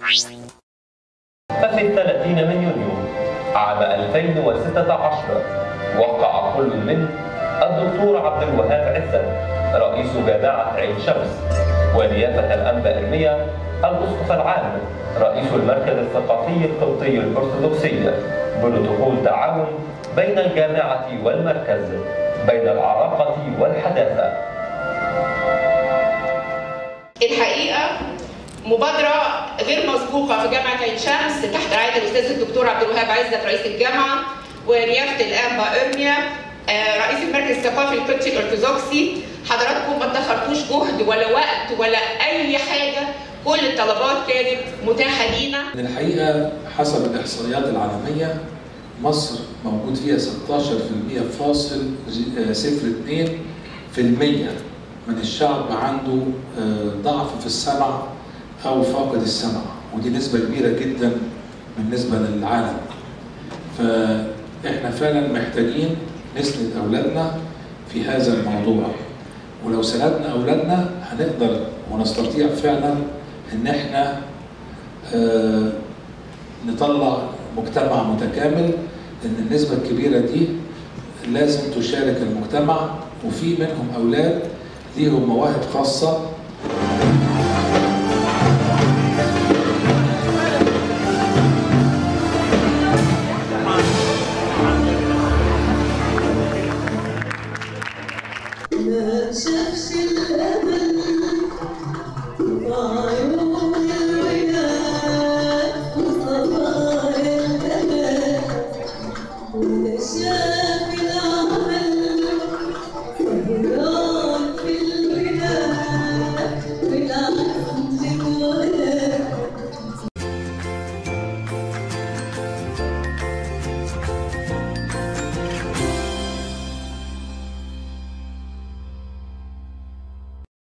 ففي الثلاثين من يونيو عام 2016 وقع كل من الدكتور عبد الوهاب عزت رئيس جامعة عين شمس ونيافة الأنبا إرميا الأسقف العام رئيس المركز الثقافي القبطي الأرثوذكسي بروتوكول تعاون بين الجامعة والمركز بين العراقة والحداثة الحقيقه مبادره غير مسبوقه في جامعه عين شمس تحت رعايه الاستاذ الدكتور عبد الوهاب عزت رئيس الجامعه ونيافه الانبا ارميا آه، رئيس المركز الثقافي القبطي الارثوذكسي حضراتكم ما ادخرتوش جهد ولا وقت ولا اي حاجه كل الطلبات كانت متاحه لينا من الحقيقة حسب الإحصائيات العالمية مصر موجود فيها 16% فاصل ج- آه، صفر اتنين في المية من الشعب عنده آه، ضعف في السمع أو فاقد السمع ودي نسبة كبيرة جدا بالنسبة للعالم فإحنا فعلا محتاجين نسند أولادنا في هذا الموضوع ولو سندنا أولادنا هنقدر ونستطيع فعلا إن إحنا آه، نطلع مجتمع متكامل ان النسبه الكبيره دي لازم تشارك المجتمع وفي منهم اولاد ليهم مواهب خاصه